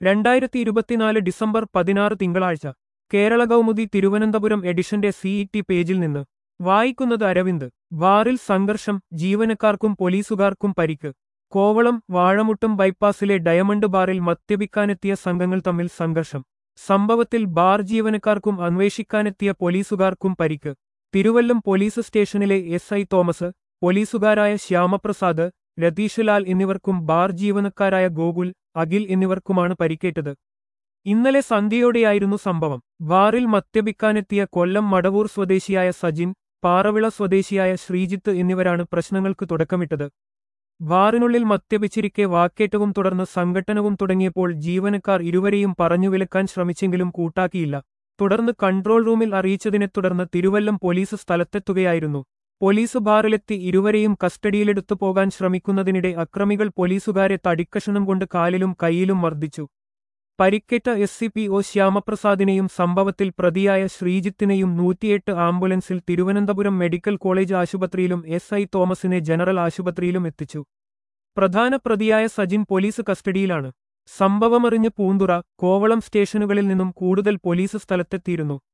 രണ്ടായിരത്തി ഇരുപത്തിനാല് ഡിസംബർ പതിനാറ് തിങ്കളാഴ്ച കേരള കൗമുദി തിരുവനന്തപുരം എഡിഷന്റെ സിഇടി പേജിൽ നിന്ന് വായിക്കുന്നത് അരവിന്ദ് ബാറിൽ സംഘർഷം ജീവനക്കാർക്കും പോലീസുകാർക്കും പരിക്ക് കോവളം വാഴമുട്ടും ബൈപ്പാസിലെ ഡയമണ്ട് ബാറിൽ മദ്യപിക്കാനെത്തിയ സംഘങ്ങൾ തമ്മിൽ സംഘർഷം സംഭവത്തിൽ ബാർ ജീവനക്കാർക്കും അന്വേഷിക്കാനെത്തിയ പോലീസുകാർക്കും പരിക്ക് തിരുവല്ലം പോലീസ് സ്റ്റേഷനിലെ എസ് ഐ തോമസ് പോലീസുകാരായ ശ്യാമപ്രസാദ് രതീഷ്ലാൽ എന്നിവർക്കും ബാർ ജീവനക്കാരായ ഗോകുൽ അഖിൽ എന്നിവർക്കുമാണ് പരിക്കേറ്റത് ഇന്നലെ സന്ധ്യയോടെയായിരുന്നു സംഭവം ബാറിൽ മദ്യപിക്കാനെത്തിയ കൊല്ലം മടവൂർ സ്വദേശിയായ സജിൻ പാറവിള സ്വദേശിയായ ശ്രീജിത്ത് എന്നിവരാണ് പ്രശ്നങ്ങൾക്ക് തുടക്കമിട്ടത് ബാറിനുള്ളിൽ മദ്യപിച്ചിരിക്കെ വാക്കേറ്റവും തുടർന്ന് സംഘട്ടനവും തുടങ്ങിയപ്പോൾ ജീവനക്കാർ ഇരുവരെയും പറഞ്ഞുവിലക്കാൻ ശ്രമിച്ചെങ്കിലും കൂട്ടാക്കിയില്ല തുടർന്ന് കൺട്രോൾ റൂമിൽ അറിയിച്ചതിനെ തുടർന്ന് തിരുവല്ലം പോലീസ് സ്ഥലത്തെത്തുകയായിരുന്നു പോലീസ് ബാറിലെത്തി ഇരുവരെയും കസ്റ്റഡിയിലെടുത്തു പോകാൻ ശ്രമിക്കുന്നതിനിടെ അക്രമികൾ പോലീസുകാരെ തടിക്കഷണം കൊണ്ട് കാലിലും കൈയിലും മർദ്ദിച്ചു പരിക്കേറ്റ എസ് സി പി ഒ ശ്യാമപ്രസാദിനെയും സംഭവത്തിൽ പ്രതിയായ ശ്രീജിത്തിനെയും നൂറ്റിയെട്ട് ആംബുലൻസിൽ തിരുവനന്തപുരം മെഡിക്കൽ കോളേജ് ആശുപത്രിയിലും എസ് ഐ തോമസിനെ ജനറൽ ആശുപത്രിയിലും എത്തിച്ചു പ്രധാന പ്രതിയായ സജിൻ പോലീസ് കസ്റ്റഡിയിലാണ് സംഭവമറിഞ്ഞ് പൂന്തുറ കോവളം സ്റ്റേഷനുകളിൽ നിന്നും കൂടുതൽ പോലീസ് സ്ഥലത്തെത്തിയിരുന്നു